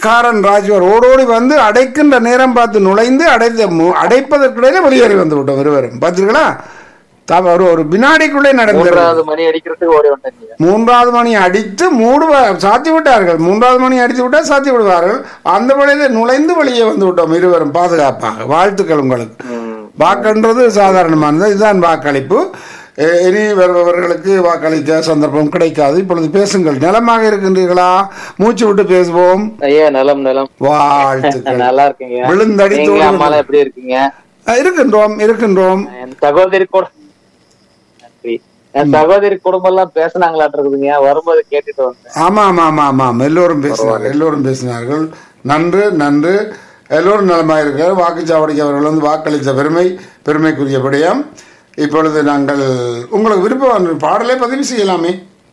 போலீஸ்காரன் ராஜ்வர் ஓடோடி வந்து அடைக்கின்ற நேரம் பார்த்து நுழைந்து அடைத்த மு- அடைப்பதற்கிடையில வெளியேறி வந்து விட்டோம் இருவரும் பார்த்தீர்களா த- ஒரு ஒரு வினாடிக்குள்ளே நடந்தது மூன்றாவது மணி அடிக்கிறதுக்கு ஓடி வந்தீங்க மூன்றாவது மணி அடித்து மூடு சாத்தி விட்டார்கள் மூன்றாவது மணி அடித்து விட்டால் சாத்தி விடுவார்கள் அந்த வழியில நுழைந்து வெளியே வந்து விட்டோம் இருவரும் பாதுகாப்பாக வாழ்த்துக்கள் உங்களுக்கு வாக்குன்றது சாதாரணமானது இதுதான் வாக்களிப்பு எ- இனி வருபவர்களுக்கு வாக்களிக்க சந்தர்ப்பம் கிடைக்காது இப்பொழுது பேசுங்கள் நலமாக இருக்கின்றீர்களா மூச்சு விட்டு பேசுவோம் ஐயா நலம் நலம் வாழ்த்துக்கள் நல்லா இருக்கீங்க விழுந்தடி நீங்க தோடு அம்மாலாம் எப்படி இருக்கீங்க அஹ், இருக்கின்றோம் இருக்கின்றோம் என் சகோதரி கூட நன்றி என் சகோதரி குடும்பம் எல்லாம் பேசினாங்களாட்டு இருக்குதுங்க வரும்போது கேட்டுட்டு வந்தேன் ஆமா ஆமா ஆமா ஆமாம் எல்லோரும் பேசினார்கள் எல்லோரும் பேசினார்கள் நன்று நன்று எல்லோரும் நலமாக இருக்க வாக்குச்சாவடிக்கு அவர்கள் வந்து வாக்களித்த பெருமை பெருமைக்குரியபடியாம் இப்பொழுது நாங்கள் உங்களுக்கு விருப்பம் பாடலே பதிவு செய்யலாமே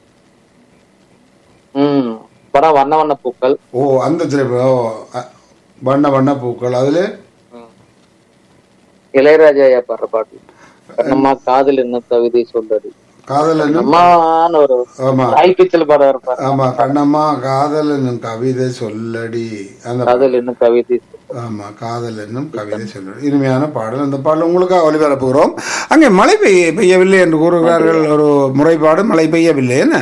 ம் படம் வண்ண வண்ண பூக்கள் ஓ அந்த திரைப்படம் ஓ அ- வண்ண வண்ண பூக்கள் அதுல இளையராஜா ஐயா பாடுற பாட்டு கண்ணம்மா காதல் என்ன கவிதை சொல்றது காதல் என்னும் அம்மான்னு ஒரு ஆமா ஹை பிச்சில் பாடம் இருப்பாரு ஆமா கண்ணம்மா காதல் என்னும் கவிதை சொல்லடி அந்த காதல் என்ன கவிதை சொல்றது. ஆமா காதல் என்னும் கவிதை சொல்றது இனிமையான பாடல் அந்த பாடல் உங்களுக்காக ஒளிபரப்புகிறோம் அங்கே மழை பெய்ய பெய்யவில்லை என்று கூறுகிறார்கள் ஒரு முறைப்பாடு மழை பெய்யவில்லை என்ன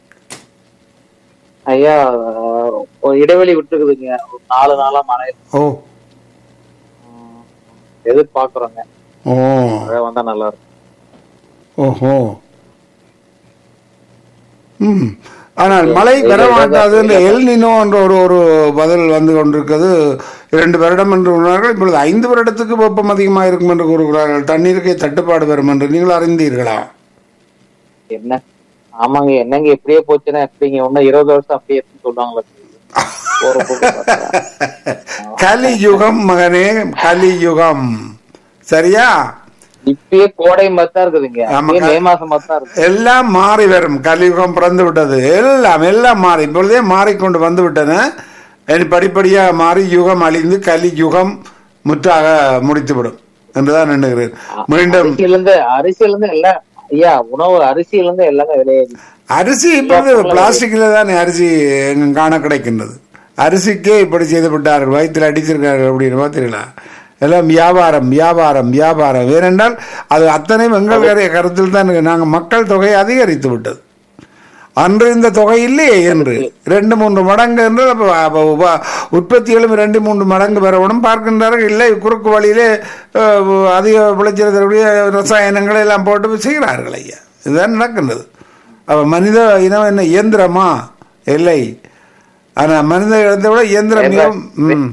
ஐயா ஒரு இடைவெளி விட்டுருக்குதுங்க ஒரு நாலு நாளா மழை ஓ எதிர்பார்க்கறோங்க ஓ மழை வந்தா நல்லா இருக்கும் ஓஹோ ம் ஆனால் மழை வரமாட்டாது என்ற எல் நினோ என்ற ஒரு ஒரு பதில் வந்து கொண்டிருக்கிறது இரண்டு வருடம் என்று கூறினார்கள் இப்பொழுது ஐந்து வருடத்துக்கு வெப்பம் அதிகமாக இருக்கும் என்று கூறுகிறார்கள் தண்ணீருக்கே தட்டுப்பாடு வரும் என்று நீங்கள் அறிந்தீர்களா என்ன ஆமாங்க என்னங்க எப்படியே போச்சுன்னா எப்படிங்க இன்னும் இருபது வருஷம் அப்படியே இருக்குன்னு சொல்லுவாங்களா போற போக்கு பார்த்தா. கலியுகம் மகனே கலியுகம் சரியா இப்பயே கோடை மாதிரி தான் இருக்குதுங்க ஆமா, அப்பயே மே மாசம் மாதிரி தான் இருக்கு எல்லாம் மாறி வரும் கலியுகம் பிறந்து விட்டது எல்லாம் எல்லாம் மாறி இப்பொழுதே மாறிக்கொண்டு வந்து விட்டன இனி படிப்படியாக மாறி யுகம் அழிந்து கலியுகம் முற்றாக முடித்துவிடும் என்றுதான் எண்ணுகிறேன் மீண்டும் அரிசியில இருந்து அரிசியில இருந்து எல்லாம் ஐயா உணவு அரிசியில இருந்து எல்லாமே விளையாடி அரிசி இப்பொழுது பிளாஸ்டிக்கில் தான் அரிசி எங்க காண கிடைக்கின்றது அரிசிக்கே இப்படி செய்து விட்டார்கள் வயிற்றில் அடிச்சிருக்கார்கள் அப்படின்னு பார்த்தீங்களா எல்லாம் வியாபாரம் வியாபாரம் வியாபாரம் ஏனென்றால் அது அத்தனையும் எங்களுடைய கருத்தில் தான் இருக்கு. நாங்கள் மக்கள் தொகை அதிகரித்து விட்டது அன்று இந்த தொகை இல்லையே என்று ரெண்டு மூன்று மடங்கு என்று அப்ப- அப்ப உப- உற்பத்திகளும் ரெண்டு மூன்று மடங்கு பெறவும் பார்க்கின்றார்கள் இல்லை குறுக்கு வழியிலே அஹ், அதிக விளைச்சல் தரக்கூடிய ரசாயனங்களை எல்லாம் போட்டு செய்கிறார்கள் ஐயா இதுதான் நடக்கின்றது அப்ப மனித இனம் என்ன இயந்திரமா இல்லை ஆனா மனித இனத்தை விட இயந்திரம் மிகவும் ம்.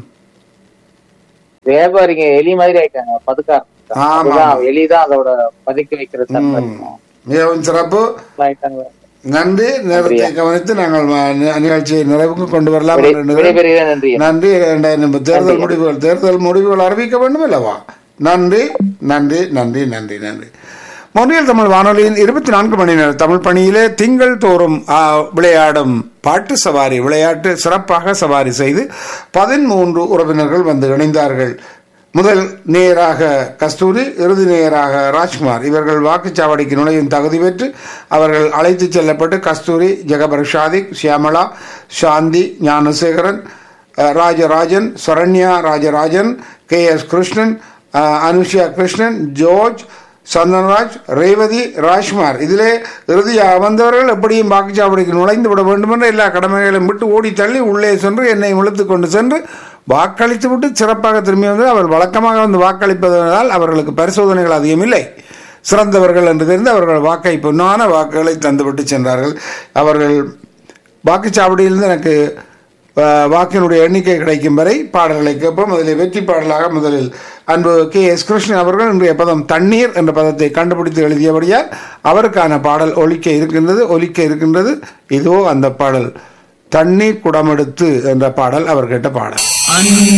வியாபாரிங்க எலி மாதிரி ஆயிட்டாங்க பதுக்கார ஆமா. எலிதான் அதோட பதுக்கி வைக்கிறது தன்மை இருக்கும். மிகவும் சிறப்பு ஆயிட்டாங்க நன்றி நேரத்தை கவனித்து நாங்கள் ம- நி- நிகழ்ச்சியை நிறைவுக்கு கொண்டு வரலாம் என்று எண்ணுகிறேன். விடைபெறுகிறேன் நன்றி நன்றி இரண்டாயிரம் நம்ம தேர்தல் முடிவுகள் தேர்தல் முடிவுகள் அறிவிக்க வேண்டும் அல்லவா நன்றி நன்றி நன்றி நன்றி நன்றி மொழியல் தமிழ் வானொலியின் இருபத்தி நான்கு மணி நேர தமிழ் பணியிலே திங்கள் தோறும் ஆ, விளையாடும் பாட்டு சவாரி விளையாட்டு சிறப்பாக சவாரி செய்து பதிமூன்று உறவினர்கள் வந்து இணைந்தார்கள் முதல் நேராக கஸ்தூரி இறுதி நேராக ராஜ்குமார் இவர்கள் வாக்குச்சாவடிக்கு நுழையும் தகுதி பெற்று அவர்கள் அழைத்துச் செல்லப்பட்டு கஸ்தூரி ஜெகபர் ஷாதிக் சியாமளா சாந்தி ஞானசேகரன் அஹ், ராஜராஜன் சரண்யா ராஜராஜன் கே எஸ் கிருஷ்ணன் அஹ், அனுஷியா கிருஷ்ணன் ஜோர்ஜ் சந்தன்ராஜ் ரேவதி ராஜ்குமார் இதிலே இறுதியாக வந்தவர்கள் எப்படியும் வாக்குச்சாவடிக்கு நுழைந்து விட வேண்டும் என்ற எல்லா கடமைகளையும் விட்டு ஓடி தள்ளி உள்ளே சென்று என்னை இழுத்து கொண்டு சென்று வாக்களித்து விட்டு சிறப்பாக திரும்பி வந்து அவர் வழக்கமாக வந்து வாக்களிப்பதனால் அவர்களுக்கு பரிசோதனைகள் அதிகம் இல்லை சிறந்தவர்கள் என்று தெரிந்து அவர்கள் வாக்கை பொன்னான வாக்குகளை தந்துவிட்டு சென்றார்கள் அவர்கள் வாக்குச்சாவடியிலிருந்து எனக்கு அஹ், வாக்கினுடைய எண்ணிக்கை கிடைக்கும் வரை பாடல்களை கேட்போம் அதில் வெற்றி பாடலாக முதலில் அன்பு கே எஸ் கிருஷ்ணன் அவர்கள் இன்றைய பதம் தண்ணீர் என்ற பதத்தை கண்டுபிடித்து எழுதியபடியால் அவருக்கான பாடல் ஒலிக்க இருக்கின்றது ஒலிக்க இருக்கின்றது இதோ அந்த பாடல் தண்ணீர் குடமெடுத்து என்ற பாடல் அவர் கேட்ட பாடல்